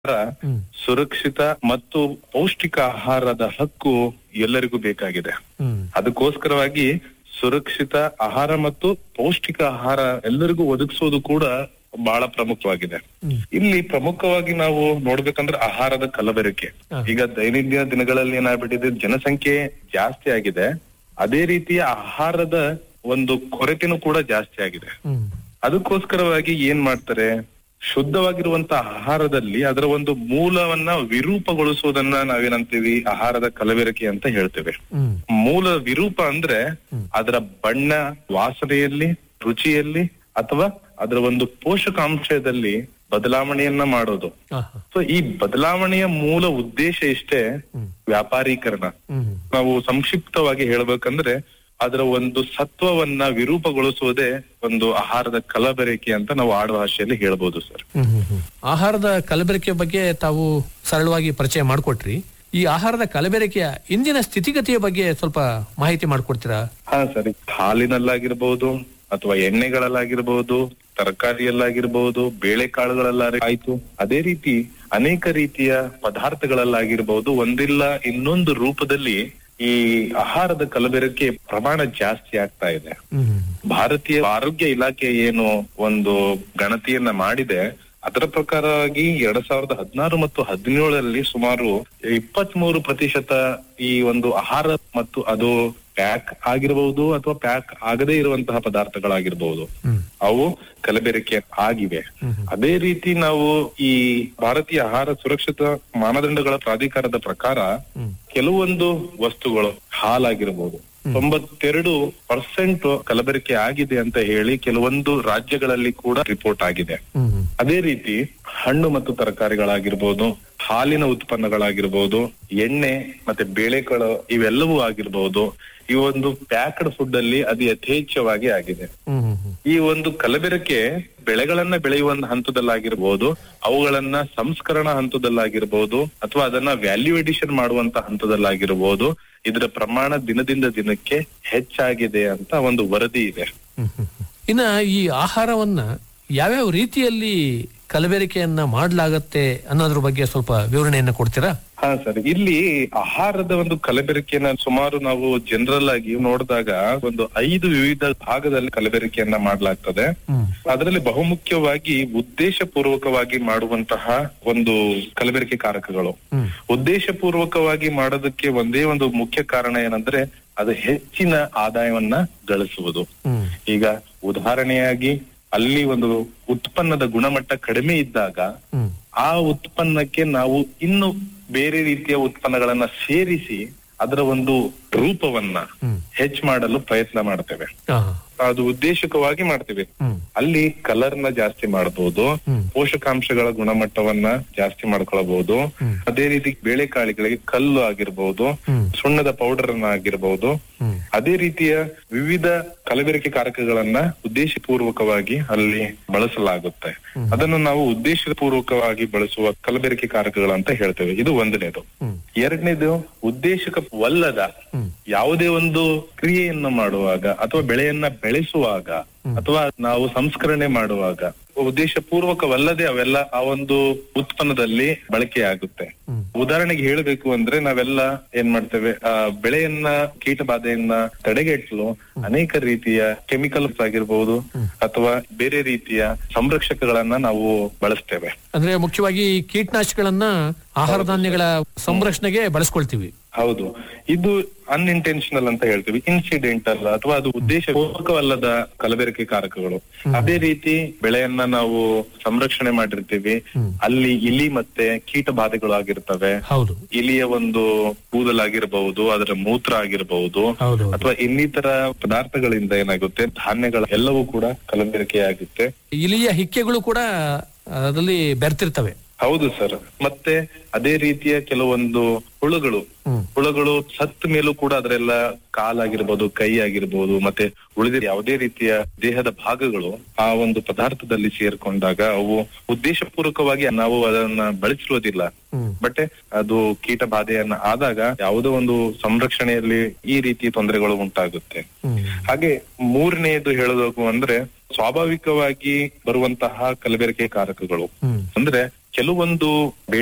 ಹ್ಮ್. ಸುರಕ್ಷಿತ ಮತ್ತು ಪೌಷ್ಟಿಕ ಆಹಾರದ ಹಕ್ಕು ಎಲ್ಲರಿಗೂ ಬೇಕಾಗಿದೆ ಹ್ಮ್ ಅದಕ್ಕೋಸ್ಕರವಾಗಿ ಸುರಕ್ಷಿತ ಆಹಾರ ಮತ್ತು ಪೌಷ್ಟಿಕ ಆಹಾರ ಎಲ್ಲರಿಗೂ ಒದಗಿಸೋದು ಕೂಡ ಬಹಳ ಪ್ರಮುಖವಾಗಿದೆ ಹ್ಮ್. ಇಲ್ಲಿ ಪ್ರಮುಖವಾಗಿ ನಾವು ನೋಡ್ಬೇಕಂದ್ರೆ ಆಹಾರದ ಕಲಬೆರಕೆ ಹ. ಈಗ ದೈನಂದಿನ ದಿನಗಳಲ್ಲಿ ಏನಾಗ್ಬಿಟ್ಟಿದೆ ಜನಸಂಖ್ಯೆ ಜಾಸ್ತಿ ಆಗಿದೆ ಅದೇ ರೀತಿಯ ಆಹಾರದ ಒಂದು ಕೊರತೆನೂ ಕೂಡ ಜಾಸ್ತಿ ಆಗಿದೆ ಹ್ಮ್ ಅದಕ್ಕೋಸ್ಕರವಾಗಿ ಏನ್ ಮಾಡ್ತಾರೆ ಶುದ್ಧವಾಗಿರುವಂತ ಆಹಾರದಲ್ಲಿ ಅದರ ಒಂದು ಮೂಲವನ್ನ ವಿರೂಪಗೊಳಿಸುವುದನ್ನ ನಾವೇನಂತೀವಿ ಆಹಾರದ ಕಲಬೆರಕೆ ಅಂತ ಹೇಳ್ತೇವೆ ಹ್ಮ್ ಮೂಲ ವಿರೂಪ ಅಂದ್ರೆ ಅದರ ಬಣ್ಣ ವಾಸನೆಯಲ್ಲಿ ರುಚಿಯಲ್ಲಿ ಅಥವಾ ಅದರ ಒಂದು ಪೋಷಕಾಂಶದಲ್ಲಿ ಬದಲಾವಣೆಯನ್ನ ಮಾಡೋದು ಆಹಾ. ಸೊ ಈ ಬದಲಾವಣೆಯ ಮೂಲ ಉದ್ದೇಶ ಇಷ್ಟೇ ವ್ಯಾಪಾರೀಕರಣ ಹ್ಮ್ ನಾವು ಸಂಕ್ಷಿಪ್ತವಾಗಿ ಹೇಳ್ಬೇಕಂದ್ರೆ ಅದರ ಒಂದು ಸತ್ವವನ್ನ ವಿರೂಪಗೊಳಿಸುವುದೇ ಒಂದು ಆಹಾರದ ಕಲಬೆರಕೆ ಅಂತ ನಾವು ಆಡು ಭಾಷೆಯಲ್ಲಿ ಹೇಳ್ಬೋದು ಸರ್ ಹ್ಮ್ ಹ್ಮ್ ಹ್ಮ್. ಆಹಾರದ ಕಲಬೆರಕೆ ಬಗ್ಗೆ ತಾವು ಸರಳವಾಗಿ ಪರಿಚಯ ಮಾಡಿಕೊಟ್ರಿ ಈ ಆಹಾರದ ಕಲಬೆರಕೆಯ ಇಂದಿನ ಸ್ಥಿತಿಗತಿಯ ಬಗ್ಗೆ ಸ್ವಲ್ಪ ಮಾಹಿತಿ ಮಾಡಿಕೊಡ್ತೀರಾ ಹಾ ಸರಿ ಹಾಲಿನಲ್ಲಾಗಿರ್ಬಹುದು ಅಥವಾ ಎಣ್ಣೆಗಳಲ್ಲಾಗಿರ್ಬಹುದು ತರಕಾರಿಯಲ್ಲಾಗಿರ್ಬಹುದು ಬೇಳೆಕಾಳುಗಳಲ್ಲ ಆಯ್ತು ಅದೇ ರೀತಿ ಅನೇಕ ರೀತಿಯ ಪದಾರ್ಥಗಳಲ್ಲಾಗಿರ್ಬಹುದು ಒಂದಿಲ್ಲ ಇನ್ನೊಂದು ರೂಪದಲ್ಲಿ ಈ ಆಹಾರದ ಕಲಬೆರಕೆ ಪ್ರಮಾಣ ಜಾಸ್ತಿ ಆಗ್ತಾ ಇದೆ ಹ್ಮ್ ಭಾರತೀಯ ಆರೋಗ್ಯ ಇಲಾಖೆ ಏನು ಒಂದು ಗಣತಿಯನ್ನ ಮಾಡಿದೆ ಅದರ ಪ್ರಕಾರವಾಗಿ ಎರಡ್ ಸಾವಿರದ ಹದಿನಾರು ಮತ್ತು ಹದಿನೇಳರಲ್ಲಿ ಸುಮಾರು ಇಪ್ಪತ್ತ್ ಮೂರು ಪ್ರತಿಶತ ಈ ಒಂದು ಆಹಾರ ಮತ್ತು ಅದು ಪ್ಯಾಕ್ ಆಗಿರಬಹುದು ಅಥವಾ ಪ್ಯಾಕ್ ಆಗದೇ ಇರುವಂತಹ ಪದಾರ್ಥಗಳಾಗಿರಬಹುದು ಹ್ಮ್ ಅವು ಕಲಬೆರಕೆ ಆಗಿವೆ ಅದೇ ರೀತಿ ನಾವು ಈ ಭಾರತೀಯ ಆಹಾರ ಸುರಕ್ಷತಾ ಮಾನದಂಡಗಳ ಪ್ರಾಧಿಕಾರದ ಪ್ರಕಾರ ಹ್ಮ್. ಕೆಲವೊಂದು ವಸ್ತುಗಳು ಹಾಲಾಗಿರಬಹುದು ತೊಂಬತ್ತೆರಡು ಪರ್ಸೆಂಟ್ ಕಲಬೆರಕೆ ಆಗಿದೆ ಅಂತ ಹೇಳಿ ಕೆಲವೊಂದು ರಾಜ್ಯಗಳಲ್ಲಿ ಕೂಡ ರಿಪೋರ್ಟ್ ಆಗಿದೆ ಹ್ಮ್ ಹ್ಮ್ ಅದೇ ರೀತಿ ಹಣ್ಣು ಮತ್ತು ತರಕಾರಿಗಳಾಗಿರ್ಬೋದು ಹಾಲಿನ ಉತ್ಪನ್ನಗಳಾಗಿರ್ಬೋದು ಎಣ್ಣೆ ಮತ್ತೆ ಬೇಳೆಕಾಳು ಇವೆಲ್ಲವೂ ಆಗಿರ್ಬೋದು ಈ ಒಂದು ಪ್ಯಾಕ್ಡ್ ಫುಡ್ ಅಲ್ಲಿ ಅದು ಯಥೇಚ್ಛವಾಗಿ ಆಗಿದೆ ಹ್ಮ್ ಹ್ಮ್ ಹ್ಮ್ ಈ ಒಂದು ಕಲಬೆರಕೆ ಬೆಳೆಗಳನ್ನ ಬೆಳೆಯುವ ಹಂತದಲ್ಲಾಗಿರ್ಬೋದು ಅವುಗಳನ್ನ ಸಂಸ್ಕರಣಾ ಹಂತದಲ್ಲಾಗಿರ್ಬೋದು ಅಥವಾ ಅದನ್ನ ವ್ಯಾಲ್ಯೂ ಎಡಿಷನ್ ಮಾಡುವಂತ ಹಂತದಲ್ಲಾಗಿರ್ಬೋದು ಇದರ ಪ್ರಮಾಣ ದಿನದಿಂದ ದಿನಕ್ಕೆ ಹೆಚ್ಚಾಗಿದೆ ಅಂತ ಒಂದು ವರದಿ ಇದೆ ಹ್ಮ್ ಹ್ಮ್ ಹ್ಮ್. ಇನ್ನ ಈ ಆಹಾರವನ್ನ ಯಾವ್ಯಾವ ರೀತಿಯಲ್ಲಿ ಕಲಬೆರಕೆಯನ್ನ ಮಾಡಲಾಗತ್ತೆ ಅನ್ನೋದ್ರ ಬಗ್ಗೆ ಸ್ವಲ್ಪ ವಿವರಣೆಯನ್ನ ಕೊಡ್ತೀರಾ ಹಾ ಸರ್ ಇಲ್ಲಿ ಆಹಾರದ ಒಂದು ಕಲಬೆರಕೆಯನ್ನ ಸುಮಾರು ನಾವು ಜನರಲ್ ಆಗಿ ನೋಡಿದಾಗ ಒಂದು ಐದು ವಿವಿಧ ಭಾಗದಲ್ಲಿ ಕಲಬೆರಕೆಯನ್ನ ಮಾಡಲಾಗ್ತದೆ ಹ್ಮ್ ಅದರಲ್ಲಿ ಬಹುಮುಖ್ಯವಾಗಿ ಉದ್ದೇಶ ಪೂರ್ವಕವಾಗಿ ಮಾಡುವಂತಹ ಒಂದು ಕಲಬೆರಕೆ ಕಾರಕಗಳು ಹ್ಮ್ ಉದ್ದೇಶ ಪೂರ್ವಕವಾಗಿ ಮಾಡೋದಕ್ಕೆ ಒಂದೇ ಒಂದು ಮುಖ್ಯ ಕಾರಣ ಏನಂದ್ರೆ ಅದು ಹೆಚ್ಚಿನ ಆದಾಯವನ್ನ ಗಳಿಸುವುದು ಹ್ಮ್ ಈಗ ಉದಾಹರಣೆಯಾಗಿ ಅಲ್ಲಿ ಒಂದು ಉತ್ಪನ್ನದ ಗುಣಮಟ್ಟ ಕಡಿಮೆ ಇದ್ದಾಗ ಹ್ಮ್ ಆ ಉತ್ಪನ್ನಕ್ಕೆ ನಾವು ಇನ್ನು ಬೇರೆ ರೀತಿಯ ಉತ್ಪನ್ನಗಳನ್ನ ಸೇರಿಸಿ ಅದರ ಒಂದು ರೂಪವನ್ನ ಹ್ಮ್ ಹೆಚ್ಚು ಮಾಡಲು ಪ್ರಯತ್ನ ಮಾಡ್ತೇವೆ ಆಹಾ. ಅದು ಉದ್ದೇಶಕವಾಗಿ ಮಾಡ್ತೇವೆ ಹ್ಮ್ ಅಲ್ಲಿ ಕಲರ್ ನ ಜಾಸ್ತಿ ಮಾಡಬಹುದು ಹ್ಮ್. ಪೋಷಕಾಂಶಗಳ ಗುಣಮಟ್ಟವನ್ನ ಜಾಸ್ತಿ ಮಾಡ್ಕೊಳ್ಬಹುದು ಹ್ಮ್. ಅದೇ ರೀತಿ ಬೇಳೆಕಾಳಿಗಳಿಗೆ ಕಲ್ಲು ಆಗಿರ್ಬಹುದು ಹ್ಮ್. ಸುಣ್ಣದ ಪೌಡರ್ ಅನ್ನ ಆಗಿರ್ಬಹುದು ಹ್ಮ್ ಅದೇ ರೀತಿಯ ವಿವಿಧ ಕಲಬೆರಕೆ ಕಾರಕಗಳನ್ನ ಉದ್ದೇಶಪೂರ್ವಕವಾಗಿ ಅಲ್ಲಿ ಬಳಸಲಾಗುತ್ತೆ ಅದನ್ನು ನಾವು ಉದ್ದೇಶಪೂರ್ವಕವಾಗಿ ಬಳಸುವ ಕಲಬೆರಕೆ ಕಾರಕಗಳಂತ ಹೇಳ್ತೇವೆ ಇದು ಒಂದನೇದು ಹ್ಮ್ ಎರಡನೇದು ಉದ್ದೇಶಕವಲ್ಲದ ಹ್ಮ್. ಯಾವುದೇ ಒಂದು ಕ್ರಿಯೆಯನ್ನು ಮಾಡುವಾಗ ಅಥವಾ ಬೆಳೆಯನ್ನ ಬೆಳೆಸುವಾಗ ಅಥವಾ ನಾವು ಸಂಸ್ಕರಣೆ ಮಾಡುವಾಗ ಉದ್ದೇಶ ಪೂರ್ವಕವಲ್ಲದೆ ಅವೆಲ್ಲ ಆ ಒಂದು ಉತ್ಪನ್ನದಲ್ಲಿ ಬಳಕೆಯಾಗುತ್ತೆ ಹ್ಮ್. ಉದಾಹರಣೆಗೆ ಹೇಳಬೇಕು ಅಂದ್ರೆ ನಾವೆಲ್ಲ ಏನ್ ಮಾಡ್ತೇವೆ ಆ ಬೆಳೆಯನ್ನ ಕೀಟ ಬಾಧೆಯನ್ನ ತಡೆಗಟ್ಟಲು ಅನೇಕ ರೀತಿಯ ಕೆಮಿಕಲ್ಸ್ ಆಗಿರ್ಬಹುದು ಅಥವಾ ಬೇರೆ ರೀತಿಯ ಸಂರಕ್ಷಕಗಳನ್ನ ನಾವು ಬಳಸ್ತೇವೆ ಅಂದ್ರೆ ಮುಖ್ಯವಾಗಿ ಈ ಕೀಟನಾಶಕಗಳನ್ನ ಆಹಾರ ಧಾನ್ಯಗಳ ಸಂರಕ್ಷಣೆಗೆ ಬಳಸ್ಕೊಳ್ತೀವಿ ಹೌದು ಇದು ಅನ್ಇಂಟೆನ್ಷನಲ್ ಅಂತ ಹೇಳ್ತೀವಿ ಇನ್ಸಿಡೆಂಟಲ್ ಅಥವಾ ಅದು ಉದ್ದೇಶಪೂರ್ವಕವಲ್ಲದ ಕಲಬೆರಕೆ ಕಾರಕಗಳು ಅದೇ ರೀತಿ ಬೆಳೆಯನ್ನ ನಾವು ಸಂರಕ್ಷಣೆ ಮಾಡಿರ್ತೀವಿ ಅಲ್ಲಿ ಇಲಿ ಮತ್ತೆ ಕೀಟ ಬಾಧೆಗಳು ಆಗಿರ್ತವೆ ಹೌದು ಇಲಿಯ ಒಂದು ಕೂದಲಾಗಿರಬಹುದು ಅದರ ಮೂತ್ರ ಆಗಿರಬಹುದು ಹೌದು ಅಥವಾ ಇನ್ನಿತರ ಪದಾರ್ಥಗಳಿಂದ ಏನಾಗುತ್ತೆ ಧಾನ್ಯಗಳ ಎಲ್ಲವೂ ಕೂಡ ಕಲಬೆರಕೆ ಆಗುತ್ತೆ ಇಲಿಯ ಹಿಕ್ಕೆಗಳು ಕೂಡ ಅದರಲ್ಲಿ ಬೆರ್ತಿರ್ತವೆ ಹೌದು ಸರ್ ಮತ್ತೆ ಅದೇ ರೀತಿಯ ಕೆಲವೊಂದು ಹುಳುಗಳು ಹ್ಮ್. ಹುಳುಗಳು ಸತ್ತ ಮೇಲೂ ಕೂಡ ಅದರೆಲ್ಲ ಕಾಲಾಗಿರ್ಬೋದು ಕೈ ಆಗಿರ್ಬೋದು ಮತ್ತೆ ಉಳಿದ ಯಾವುದೇ ರೀತಿಯ ದೇಹದ ಭಾಗಗಳು ಆ ಒಂದು ಪದಾರ್ಥದಲ್ಲಿ ಸೇರ್ಕೊಂಡಾಗ ಅವು ಉದ್ದೇಶಪೂರ್ವಕವಾಗಿ ನಾವು ಅದನ್ನ ಬಳಸಿರೋದಿಲ್ಲ ಹ್ಮ್ ಬಟ್ ಅದು ಕೀಟ ಬಾಧೆಯನ್ನ ಆದಾಗ ಯಾವುದೋ ಒಂದು ಸಂರಕ್ಷಣೆಯಲ್ಲಿ ಈ ರೀತಿಯ ತೊಂದರೆಗಳು ಉಂಟಾಗುತ್ತೆ ಹ್ಮ್ ಹಾಗೆ ಮೂರನೆಯದು ಹೇಳಬೇಕು ಅಂದ್ರೆ ಸ್ವಾಭಾವಿಕವಾಗಿ ಬರುವಂತಹ ಕಲಬೆರಕೆ ಕಾರಕಗಳು ಹ್ಮ್ ಅಂದ್ರೆ ಕೆಲವೊಂದು